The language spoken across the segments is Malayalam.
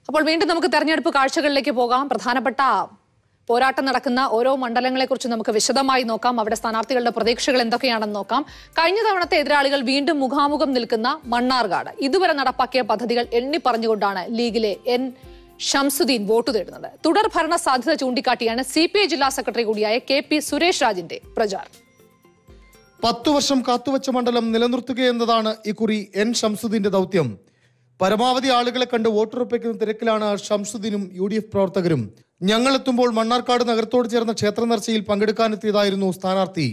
അപ്പോൾ വീണ്ടും നമുക്ക് തെരഞ്ഞെടുപ്പ് കാഴ്ചകളിലേക്ക് പോകാം പ്രധാനപ്പെട്ട പോരാട്ടം നടക്കുന്ന ഓരോ മണ്ഡലങ്ങളെക്കുറിച്ച് നമുക്ക് വിശദമായി നോക്കാം അവിടെ സ്ഥാനാർത്ഥികളുടെ പ്രതീക്ഷകൾ എന്തൊക്കെയാണെന്ന് നോക്കാം കഴിഞ്ഞ തവണത്തെ എതിരാളികൾ വീണ്ടും മുഖാമുഖം നിൽക്കുന്ന മണ്ണാർക്കാട് ഇതുവരെ നടപ്പാക്കിയ പദ്ധതികൾ എണ്ണി പറഞ്ഞുകൊണ്ടാണ് ലീഗിലെ എൻ ഷംസുദ്ദീൻ വോട്ട് തേടുന്നത് തുടർ ഭരണ സാധ്യത ചൂണ്ടിക്കാട്ടിയാണ് സി പി ഐ ജില്ലാ സെക്രട്ടറി കൂടിയായ കെ പി സുരേഷ് രാജിന്റെ പ്രചാരണം പത്തു വർഷം കാത്തുവച്ച മണ്ഡലം നിലനിർത്തുകയെന്നതാണ് ഇക്കുറി എൻ ഷംസുദ്ദീന്റെ ദൗത്യം പരമാവധി ആളുകളെ കണ്ട് വോട്ടുറപ്പിക്കുന്ന തിരക്കിലാണ് ഷംസുദ്ദീനും യു ഡി എഫ് പ്രവർത്തകരും ഞങ്ങളെത്തുമ്പോൾ മണ്ണാർക്കാട് നഗരത്തോട് ചേർന്ന ക്ഷേത്ര നേർച്ചയിൽ പങ്കെടുക്കാനെത്തിയതായിരുന്നു സ്ഥാനാർത്ഥി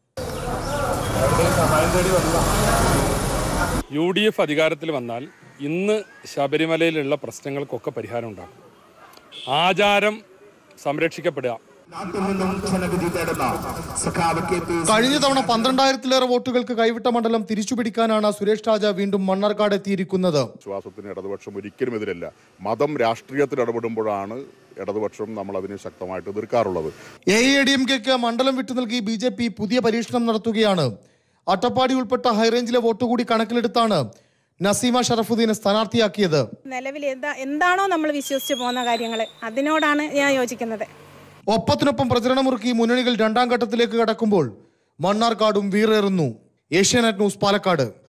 യു ഡി എഫ് അധികാരത്തിൽ വന്നാൽ ഇന്ന് ശബരിമലയിലുള്ള പ്രശ്നങ്ങൾക്കൊക്കെ പരിഹാരം ഉണ്ടാക്കും ആചാരം സംരക്ഷിക്കപ്പെടുക നാട്ടിൽ നിന്നും ജനവിധി തേടുന്ന സഖാവ് കെ പി കഴിഞ്ഞ തവണ പന്ത്രണ്ടായിരത്തിലേറെ വോട്ടുകൾക്ക് കൈവിട്ട മണ്ഡലം തിരിച്ചുപിടിക്കാനാണ് സുരേഷ് രാജ വീണ്ടും മണ്ണാർക്കാട് എത്തിയിരിക്കുന്നത് വിശ്വാസത്തിന് ഇടതുപക്ഷം ഒരിക്കലും എതിരല്ല മതം രാഷ്ട്രീയത്തിൽ ഇടപെടുമ്പോഴാണ് ഇടതുപക്ഷം നമ്മൾ അതിനെ ശക്തമായിട്ട് എതിർക്കാറുള്ളത് എ ഐ ഡി എം കെക്ക് മണ്ഡലം വിട്ടു നൽകി ബി ജെ പി പുതിയ പരീക്ഷണം നടത്തുകയാണ് അട്ടപ്പാടി ഉൾപ്പെട്ട ഹൈറേഞ്ചിലെ വോട്ട് കൂടി കണക്കിലെടുത്താണ് നസീമ ഷറഫുദ്ദീനെ സ്ഥാനാർത്ഥിയാക്കിയത് നിലവിൽ എന്താ എന്താണോ നമ്മൾ വിശ്വസിച്ച് പോകുന്ന കാര്യങ്ങൾ അതിനോടാണ് ഞാൻ യോജിക്കുന്നത് ഒപ്പത്തിനൊപ്പം പ്രചരണമുറുക്കി മുന്നണികൾ രണ്ടാം ഘട്ടത്തിലേക്ക് കടക്കുമ്പോൾ മണ്ണാർക്കാടും വീറേറുന്നു ഏഷ്യാനെറ്റ് ന്യൂസ് പാലക്കാട്